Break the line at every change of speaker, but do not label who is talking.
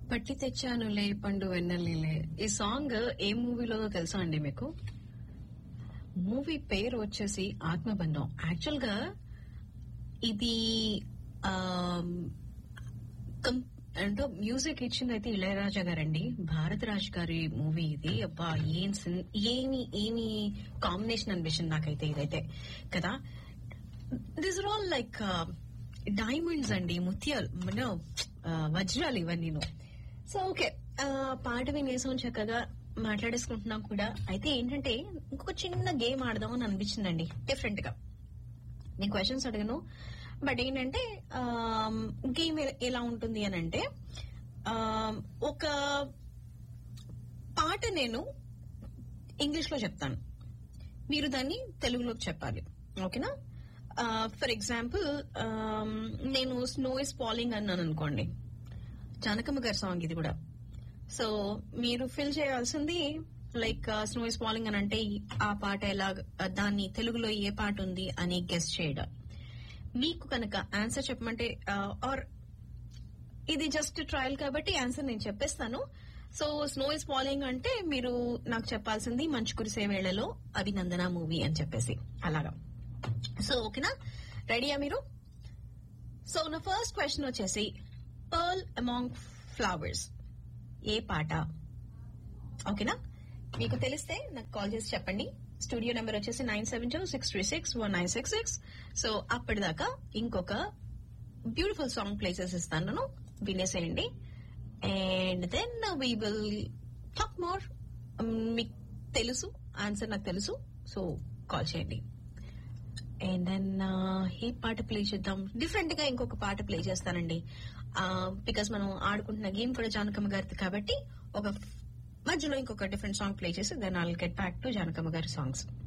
పట్టి తెచ్చానులే పండు వెన్నెలే ఈ సాంగ్ ఏ మూవీలో తెలుసా అండి మీకు మూవీ పేరు వచ్చేసి ఆత్మబంధం యాక్చువల్ గా ఇది ఆమ్, కం- అంటే మ్యూజిక్ ఇచ్చింది అయితే ఇళయరాజా గారండి భారతరాజ్ గారి మూవీ ఇది అబ్బా ఏం సిన్- ఏమి ఏమి కాంబినేషన్ అనిపించింది నాకైతే ఇదైతే కదా this are all like diamonds అండి ముత్యాలు మన వజ్రాలు ఇవన్నీ సో ఓకే పాట వినేసాం చక్కగా మాట్లాడేసుకుంటున్నాం కూడా అయితే ఏంటంటే ఇంకొక చిన్న గేమ్ ఆడదాం అని అనిపించిందండి డిఫరెంట్ గా నేను క్వశ్చన్స్ అడిగాను బట్ ఏంటంటే గేమ్ ఎలా ఉంటుంది అని అంటే ఆమ్, ఒక పాట నేను ఇంగ్లీష్ లో చెప్తాను మీరు దాన్ని తెలుగులోకి చెప్పాలి ఓకేనా ఫర్ ఎగ్జాంపుల్ నేను స్నో ఇస్ పాలింగ్ అన్నాను అనుకోండి జానకమ్మ గారి సాంగ్ ఇది కూడా సో మీరు ఫిల్ చేయాల్సింది లైక్ స్నో ఇస్ పాలింగ్ అని అంటే ఈ- ఆ పాట ఎలా దాన్ని తెలుగులో ఏ పాట ఉంది అని గెస్ట్ చేయడం మీకు కనుక ఆన్సర్ చెప్పమంటే ఆర్ ఇది జస్ట్ ట్రయల్ కాబట్టి ఆన్సర్ నేను చెప్పేస్తాను సో స్నో ఇస్ ఫాలోయింగ్ అంటే మీరు నాకు చెప్పాల్సింది మంచు కురిసే వేళలో అభినందన మూవీ అని చెప్పేసి అలాగా సో ఓకేనా రెడీయా మీరు సో నా ఫస్ట్ క్వశ్చన్ వచ్చేసి పర్ల్ అమాంగ్ ఫ్లవర్స్ ఏ పాట ఓకేనా మీకు తెలిస్తే నాకు కాల్ చేసి చెప్పండి స్టూడియో నెంబర్ వచ్చేసి nine seven two six three six one nine six six so అప్పటిదాకా ఇంకొక బ్యూటిఫుల్ సాంగ్ ప్లేసెస్ ఇస్తాను వినేసేయండి and then we will talk more మీకు తెలుసు ఆన్సర్ నాకు తెలుసు సో కాల్ చేయండి అండ్ దెన్ ఏ పాట ప్లే చేద్దాం డిఫరెంట్ గా ఇంకొక పాట ప్లే చేస్తానండి బికాస్ మనం ఆడుకుంటున్న గేమ్ కూడా జానకమ్మ గారిది కాబట్టి ఒక మధ్యలో ఇంకొక డిఫరెంట్ సాంగ్ ప్లే చేసి then I'll get back to Janakamma గారి సాంగ్స్